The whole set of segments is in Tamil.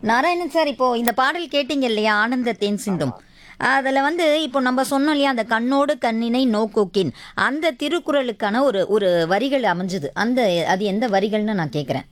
நாராயணன் சார் இப்போ இந்த பாடல் கேட்டீங்க இல்லையா ஆனந்த தேன் சிந்தும் அதில் வந்து இப்போ நம்ம சொன்னோம் இல்லையா அந்த கண்ணோடு கண்ணினை நோக்கோக்கின் அந்த திருக்குறளுக்கான ஒரு ஒரு வரிகள் அமைஞ்சது அந்த அது எந்த வரிகள்னு நான் கேட்குறேன்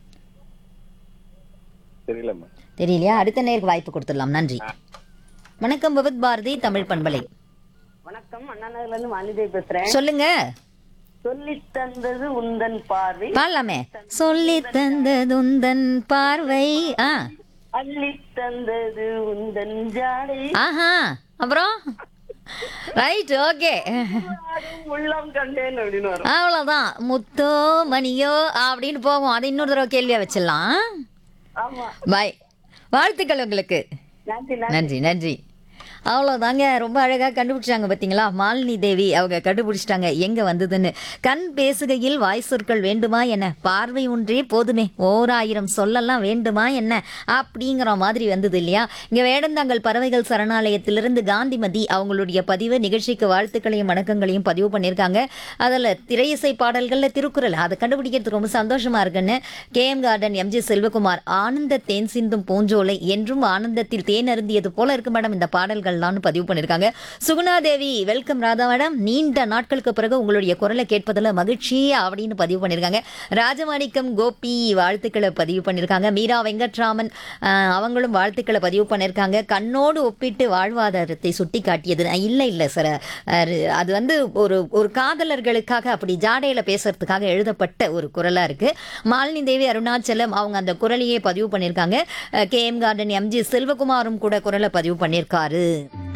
தெரியலம்மா தெரியலையா அடுத்த நேருக்கு வாய்ப்பு கொடுத்துடலாம் நன்றி வணக்கம் விவித் பாரதி தமிழ் பண்பலை வணக்கம் அண்ணா நகர்ல இருந்து மாலிதேவி பேசுறேன் சொல்லுங்க சொல்லி தந்தது உந்தன் பார்வை பாடலாமே சொல்லி தந்ததுந்தன் பார்வை ஆ அள்ளி தந்தது உந்தன் ஜாடை ஆஹா அப்புறம் ரைட் ஓகே ஆடும் உள்ளம் கண்டேன் அப்படின்னு வரும் அவ்வளோதான் முத்தோ மணியோ அப்படின்னு போகும் அதை இன்னொரு தடவை கேள்வியா வச்சிடலாம் ஆமா பாய் வாழ்த்துக்கள் உங்களுக்கு நன்றி நன்றி நன்றி அவ்வளோதாங்க ரொம்ப அழகாக கண்டுபிடிச்சாங்க பார்த்தீங்களா மாலினி தேவி அவங்க கண்டுபிடிச்சிட்டாங்க எங்கே வந்ததுன்னு கண் பேசுகையில் வாய் சொற்கள் வேண்டுமா என்ன பார்வை ஒன்றே போதுமே ஓர் ஆயிரம் சொல்லலாம் வேண்டுமா என்ன அப்படிங்கிற மாதிரி வந்தது இல்லையா இங்கே வேடந்தாங்கல் பறவைகள் சரணாலயத்திலிருந்து காந்திமதி அவங்களுடைய பதிவு நிகழ்ச்சிக்கு வாழ்த்துக்களையும் வணக்கங்களையும் பதிவு பண்ணியிருக்காங்க அதில் திரையிசை பாடல்களில் திருக்குறள் அதை கண்டுபிடிக்கிறது ரொம்ப சந்தோஷமா இருக்குன்னு K M garden M G Selvakumar ஆனந்த தேன் சிந்தும் பூஞ்சோலை என்றும் ஆனந்தத்தில் தேன் அருந்தியது போல இருக்கு மேடம் இந்த பாடல்கள்லாம்னு பதிவு பண்ணியிருக்காங்க சுகுணா தேவி வெல்கம் ராதா மேடம் நீண்ட நாட்களுக்கு பிறகு உங்களுடைய குரலை கேட்பதில் மகிழ்ச்சி அப்படின்னு பதிவு பண்ணியிருக்காங்க ராஜமாணிக்கம் கோபி வாழ்த்துக்களை பதிவு பண்ணியிருக்காங்க மீரா வெங்கட்ராமன் ஆஹ், அவங்களும் வாழ்த்துக்களை பதிவு பண்ணியிருக்காங்க கண்ணோடு ஒப்பிட்டு வாழ்வாதாரத்தை சுட்டி காட்டியது இல்லை இல்லை சார் அது வந்து ஒரு ஒரு காதலர்களுக்காக அப்படி ஜாடையில் பேசுறதுக்காக எழுதப்பட்ட ஒரு குரலாக இருக்கு மாலினி தேவி அருணாச்சலம் அவங்க அந்த குரலையே பதிவு பண்ணியிருக்காங்க கே எம் கார்டன் எம்ஜி செல்வகுமாரும் கூட குரலை பதிவு பண்ணியிருக்காரு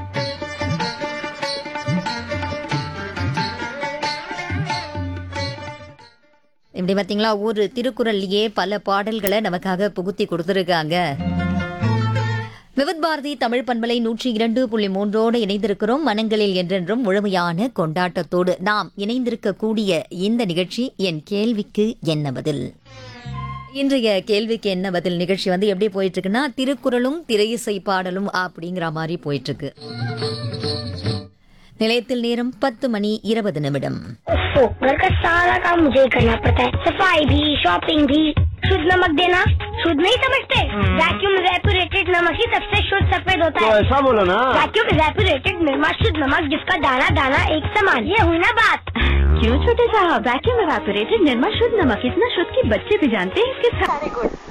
இப்படி பார்த்தீங்களா ஒரு திருக்குறள்லயே பல பாடல்களை நமக்காக புகுத்தி கொடுத்துருக்காங்க விவித் பாரதி தமிழ் பண்பலை நூற்றி இரண்டு புள்ளி மூன்றோடு இணைந்திருக்கிறோம் மனங்களில் என்றென்றும் முழுமையான கொண்டாட்டத்தோடு நாம் இணைந்திருக்கக்கூடிய இந்த நிகழ்ச்சி என் கேள்விக்கு என்ன பதில் இன்றைய கேள்விக்கு என்ன பதில் நிகழ்ச்சி வந்து எப்படி போயிட்டு இருக்குன்னா திருக்குறளும் திரையிசை பாடலும் அப்படிங்கிற மாதிரி போயிட்டு இருக்கு நிலையத்தில் நேரம் பத்து மணி இருபது நிமிடம் ओफो, घर का सारा काम मुझे ही करना पड़ता है सफाई भी शॉपिंग भी शुद्ध नमक देना शुद्ध नहीं समझते वैक्यूम रेपुरेटेड नमक ही सबसे शुद्ध सफेद होता है ऐसा बोलो ना वैक्यूम रेपुरेटेड निर्मा शुद्ध नमक जिसका दाना दाना एक समान ये हुई ना बात क्यों छोटे साहब वैक्यूम एवापोरेटेड निर्मा शुद्ध नमक इतना शुद्ध कि बच्चे भी जानते हैं इसके साथ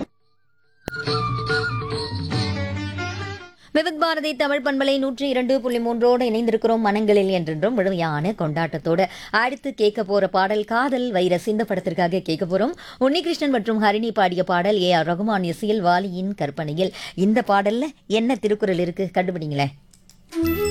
விவித் பாரதி தமிழ் பண்பலை நூற்றி இரண்டு புள்ளி மூன்றோடு இணைந்திருக்கிறோம் மனங்களில் என்றென்றும் முழுமையான கொண்டாட்டத்தோட அடுத்து கேட்க போற பாடல் காதல் வைரஸ் இந்த படத்திற்காக கேட்க போறோம் உன்னிகிருஷ்ணன் மற்றும் ஹரிணி பாடிய பாடல் ஏ ஆர் ரகுமான் இசையில் வாலியின் கற்பனையில் இந்த பாடல்ல என்ன திருக்குறள் இருக்கு கண்டுபிடிங்களேன்